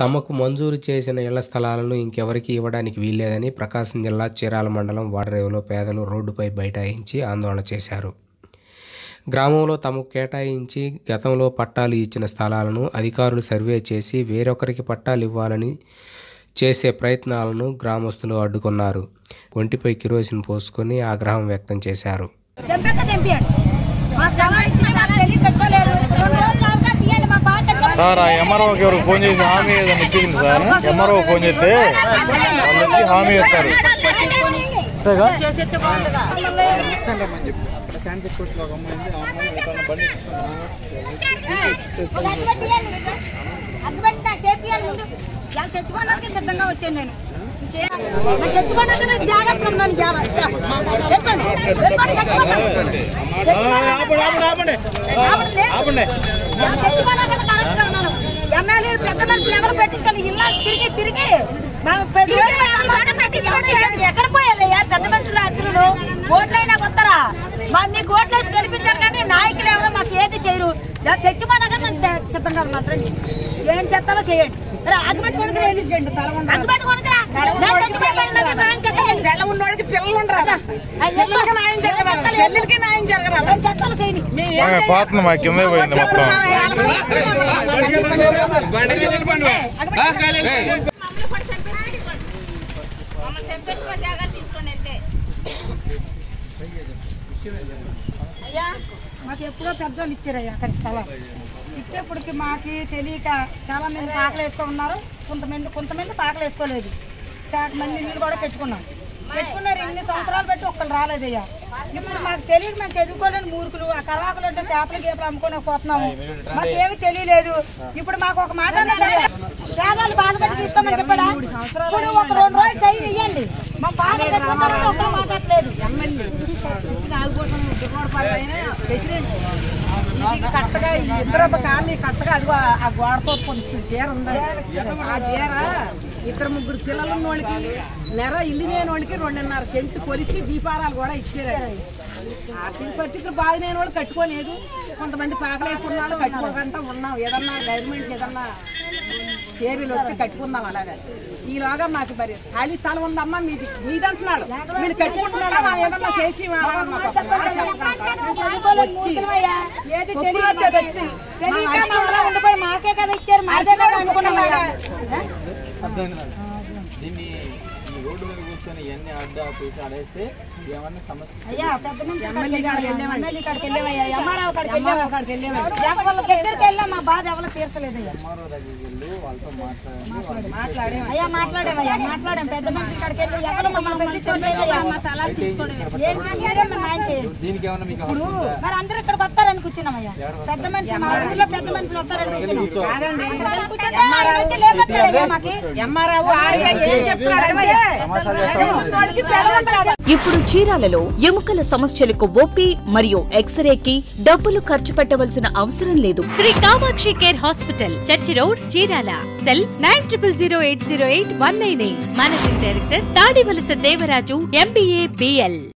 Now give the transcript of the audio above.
తమకు మంజూరు చేసిన ఇళ్ల స్థలాలను ఇంకెవరికీ ఇవ్వడానికి వీల్లేదని ప్రకాశం జిల్లా చీరాల మండలం వాడరేవులో పేదలు రోడ్డుపై బైఠాయించి ఆందోళన చేశారు గ్రామంలో తమకు కేటాయించి గతంలో పట్టాలు ఇచ్చిన స్థలాలను అధికారులు సర్వే చేసి వేరొకరికి పట్టాలు ఇవ్వాలని చేసే ప్రయత్నాలను గ్రామస్తులు అడ్డుకున్నారు ఒంటిపై కిరోసిన్ పోసుకొని ఆగ్రహం వ్యక్తం చేశారు చంపేత చంపాడు మా స్థలం ఇచ్చిన నాకు తెలియ కట్టుకోలేరు రెండు రోజులు అవకాశం ఇవ్వండి మా బాధ కట్టుకోలేదు. సార్ ఆ ఎంఆర్ఓకి ఎవరు ఫోన్ చేసి హామీ ఏదైనా ఇచ్చింది సార్ ఎంఆర్ఓ ఫోన్ చేస్తే వాళ్ళు వచ్చి హామీ ఇస్తారు అంతేగా ఒక అగ్గిపెట్టి ఇవ్వండి. అగ్గిపెట్టి నాకు చేతి ఇవ్వండి ముందు. ఇవాళ చచ్చిపోవడానికి సిద్ధంగా వచ్చాను నేను ఇంకే- నేను చచ్చిపోవడానికి నేను జాగ్రత్తగా ఉన్నాను ఇవాళ. చెప్పండి. చెప్పండి, చచ్చిపోతాను. చచ్చిపోవడానికి- ఆపండి. ఇవాళ చచ్చిపోవడానికి నేను కరెక్ట్గా ఉన్నాను. ఎమ్మెల్యేలు పెద్ద మనుషులు ఎవరు పెట్టించుకొని ఇల్లు తిరిగి తిరిగి మా పెద్ద మనుషులు పెట్టించుకొని ఎక్కడ పోయారయ్యా పెద్ద మనుషులు అగ్రులు ఓట్లైనా కొత్తరా మా మీకు ఓట్లు వేసి గెలిపించారు కానీ నాయకులు ఎవరో మాకు ఏది చేయరు ఇలా చచ్చిపోయినాక నేను సి- సిద్ధంగా ఉన్నాను రండి ఏం చేస్తారో చేయండి రా, అగ్గిపెట్టి కొనుక్కురా, వెళ్ళి చేయండి. అగ్గిపెట్టి కొనుక్కురా. నేను చచ్చిపోయిపోయిన నాకు న్యాయం చెప్పండి. పిల్ల ఉన్నోడికి పిల్లలు ఉండరా పెళ్ళిళ్ళకి న్యాయం జరగరా పెళ్ళిళ్ళకి న్యాయం జరగరా ఏం చేస్తారో చేయండి మేము ఆమె పోతుంది మా కింద పోయింది మొత్తం అయ్యా మాకు ఎప్పుడో పెద్దోళ్ళు ఇచ్చారయ్యా అక్కడ స్థలం ఇచ్చేప్పటికి మాకు తెలియక చాలా మంది పాకలు వేసుకొని ఉన్నారు కొంతమంది కొంతమంది పాకలు వేసుకోలేదు చాలా మంది నీళ్ళు కూడా పెట్టుకున్నాం పెట్టుకున్నారు ఇన్ని సంవత్సరాలు పెట్టి ఒక్కరు రాలేదయ్యా ఇప్పుడు మాకు తెలియదు మేము చదువుకోలేని మూర్ఖులు ఆ కలవాకులు అంటే చేపలు గీపలు అమ్ముకొని పోతున్నాము మాకు ఏమీ తెలియలేదు ఇప్పుడు మాకు ఒక మాట అన్నా సరే, పేదలు బాధపడి తీసుకోమని చెప్పాడా ఇప్పుడు ఒక రెండు రోజులు టైం ఇవ్వండి మా బాధ పెట్టుకుంటారని ఒక్కరు మాట్లాడలేదు ఇది కట్టగా ఈ ఇద్దరు కానీ కట్టగా అదిగో ఆ గోడతో కొంచెం చీర ఉంది ఆ చీర ఇద్దరు ముగ్గురు పిల్లలు ఉన్నోళ్ళకి నెర ఇల్లు లేని వాళ్ళకి రెండున్నర సెంటు కొలిసి దీపారాలు కూడా ఇచ్చారు ఆర్థిక పరిస్థితులు బాగులేని వాళ్ళు కట్టుకోలేదు కొంతమంది పాకలు వేసుకున్న వాళ్ళు కట్టుకోకుండా ఉన్నాం ఏదన్నా గవర్నమెంట్ ఏదన్నా చేరీలు వచ్చి కట్టుకుందాం అలాగా ఈలోగా మాకు మరి ఖాళీ స్థలం ఉందమ్మా మీది మీదంటున్నాడు వీళ్ళు కట్టుకుంటున్నాడా మనం ఏదన్నా చేసి మాకు ఒక మాట చెప్పండి. వచ్చి ఏది ఒప్పులు వస్తే అది వచ్చి తెలియక మా వల్ల ఉండిపోయి మాకే కదా ఇచ్చారు మాకే కదా అనుకున్నామయ్యా దీన్ని ఈ రోడ్డు మీద కూర్చొని ఇవన్నీ అడ్డ ఆపేసి ఆడేస్తే ఏమన్నా సమస్య అయ్యా పెద్ద మనిషి కాడికి వెళ్ళామయ్యా. ఎమ్మెల్యే కాడికి వెళ్ళామయ్యా ఎంఆర్ఓ కాడికి వెళ్ళాము కాడికి వెళ్ళాము. ఎవరి దగ్గరికి వెళ్ళా మా బాధ ఎవరు తీర్చలేదయ్యా ఎంఆర్ఓ దగ్గరికి వెళ్ళి వాళ్ళతో మాట్లాడండి మాట్లాడే అయ్యా మాట్లాడామయ్యా మాట్లాడాం పెద్ద మనిషి కాడికి వెళ్ళి ఎవరు మమ్మల్ని పట్టించుకోలేదయ్యా మా తలా ఏం చేయాలో మేము న్యాయం చేయండి దీనికి ఏమన్నా మీకు హక్కు ఉందా? మరి అందరూ ఇక్కడికి వస్తారని కూర్చున్నామయ్యా పెద్ద మనిషి మా ఊర్లో పెద్ద మనుషులు వస్తారని కూర్చున్నాం కాదండి అక్కడికి కూర్చుంటే ఆయన వచ్చి లేపొస్తాడయ్యా మాకి ఎంఆర్ఓ ఆర్య ఏం చెప్తున్నాడంటే ఉన్నోడికి పిల్లలు ఉంటారు. ఇప్పుడు చీరాలలో ఎముకల సమస్యలకు ఓపీ మరియు ఎక్స్రేకి డబ్బులు ఖర్చు పెట్టవలసిన అవసరం లేదు Shri Kamakshi care hospital church road Chirala cell nine triple zero eight zero eight one nine eight managing director Tadivalasa Devaraju MBA BL